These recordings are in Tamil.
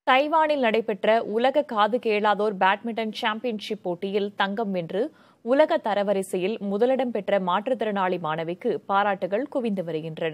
தைவானில் நடைபெற்ற உலக காது கேளாதோர் பேட்மிண்டன் சாம்பியன்ஷிப் போட்டியில் தங்கம் வென்று உலக தரவரிசையில் முதலிடம் பெற்ற மாற்றுத்திறனாளி மாணவிக்கு பாராட்டுகள் குவிந்து வருகின்றன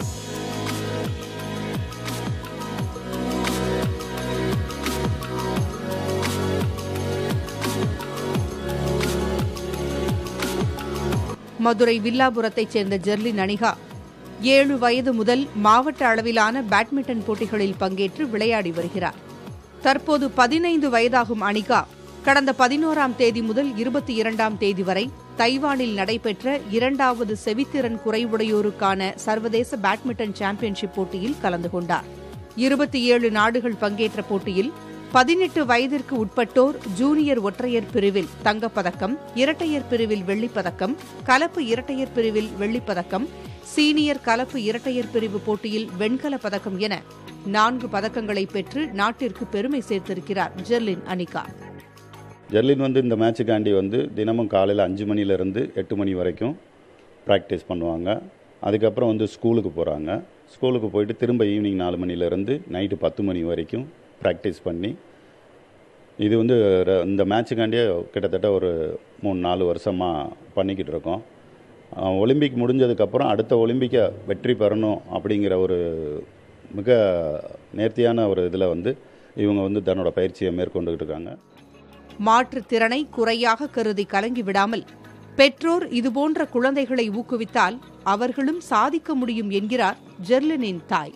மதுரை வில்லாபுரத்தைச் சேர்ந்த ஜெர்லின் அனிகா ஏழு வயது முதல் மாவட்ட அளவிலான பேட்மிண்டன் போட்டிகளில் பங்கேற்று விளையாடி வருகிறார் தற்போது பதினைந்து வயதாகும் அனிகா கடந்த பதினோராம் தேதி முதல் இருபத்தி இரண்டாம் தேதி வரை தைவானில் நடைபெற்ற இரண்டாவது செவித்திறன் குறைவுடையோருக்கான சர்வதேச பேட்மிண்டன் சாம்பியன்ஷிப் போட்டியில் கலந்து கொண்டார் இருபத்தி ஏழு நாடுகள் பங்கேற்ற போட்டியில் பதினெட்டு வயதிற்கு உட்பட்டோர் ஜூனியர் ஒற்றையர் பிரிவில் தங்கப்பதக்கம் இரட்டையர் பிரிவில் வெள்ளிப்பதக்கம் கலப்பு இரட்டையர் பிரிவில் வெள்ளிப்பதக்கம் சீனியர் கலப்பு இரட்டையர் பிரிவு போட்டியில் வெண்கலப் பதக்கம் என நான்கு பதக்கங்களை பெற்று நாட்டிற்கு பெருமை சேர்த்திருக்கிறார் ஜெர்லின் அனிகா ஜெர்லின் வந்து இந்த மேட்சுக்காண்டி வந்து தினமும் காலையில் அஞ்சு மணிலேருந்து எட்டு மணி வரைக்கும் ப்ராக்டிஸ் பண்ணுவாங்க அதுக்கப்புறம் வந்து ஸ்கூலுக்கு போகிறாங்க ஸ்கூலுக்கு போயிட்டு திரும்ப ஈவினிங் நாலு மணிலேருந்து நைட்டு பத்து மணி வரைக்கும் ப்ராக்டிஸ் பண்ணி இது வந்து ர- இந்த மேட்சுக்காண்டியே கிட்டத்தட்ட ஒரு மூணு நாலு வருஷமாக பண்ணிக்கிட்டு இருக்கோம் அஹ் ஒலிம்பிக் முடிஞ்சதுக்கப்புறம் அடுத்த ஒலிம்பிக்கை வெற்றி பெறணும் அப்படிங்கிற ஒரு மிக நேர்த்தியான ஒரு இதில் வந்து இவங்க வந்து தன்னோட பயிற்சியை மேற்கொண்டுகிட்டு இருக்காங்க மாற்றுத் திறனை குறையாக கருதி கலங்கி விடாமல் பெற்றோர் இதுபோன்ற குழந்தைகளை ஊக்குவித்தால் அவர்களும் சாதிக்க முடியும் என்கிறார் ஜெர்லினின் தாய்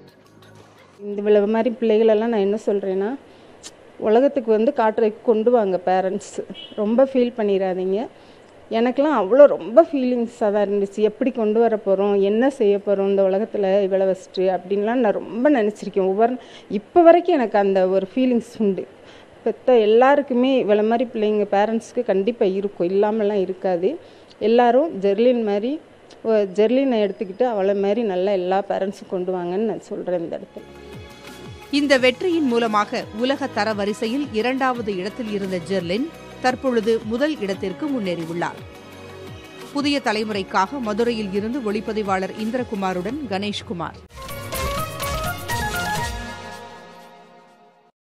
இந்த இவ்வளவு மாதிரி பிள்ளைகளெல்லாம் நான் என்ன சொல்கிறேன்னா உலகத்துக்கு வந்து காட்டுறதுக்கு கொண்டு வாங்க பேரண்ட்ஸ் ரொம்ப ஃபீல் பண்ணிடாதீங்க எனக்கெல்லாம் அவ்வளோ ரொம்ப ஃபீலிங்ஸாக தான் இருந்துச்சு எப்படி கொண்டு வர போகிறோம் என்ன செய்ய போகிறோம் இந்த உலகத்தில் இவ்வளோ வச்சுட்டு அப்படின்லாம் நான் ரொம்ப நினச்சிருக்கேன் ஒவ்வொரு இப்போ வரைக்கும் எனக்கு அந்த ஒரு ஃபீலிங்ஸ் உண்டு பெத்த எல்லாருக்குமே இவ்வளோ மாதிரி பிள்ளைங்க பேரண்ட்ஸ்க்கு கண்டிப்பாக இருக்கும் இல்லாமலாம் இருக்காது எல்லாரும் ஜெர்லின் மாதிரி ஒ- ஜெர்லினை எடுத்துக்கிட்டு அவளை மாதிரி நல்லா எல்லா பேரண்ட்ஸும் கொண்டு வாங்கன்னு நான் சொல்கிறேன் இந்த இடத்துல இந்த வெற்றியின் மூலமாக உலக தரவரிசையில் இரண்டாவது இடத்தில் இருந்த ஜெர்லின் தற்பொழுது முதல் இடத்திற்கு முன்னேறியுள்ளார் புதிய தலைமுறைக்காக மதுரையில் இருந்து ஒளிப்பதிவாளர் இந்திரகுமாருடன் கணேஷ்குமார்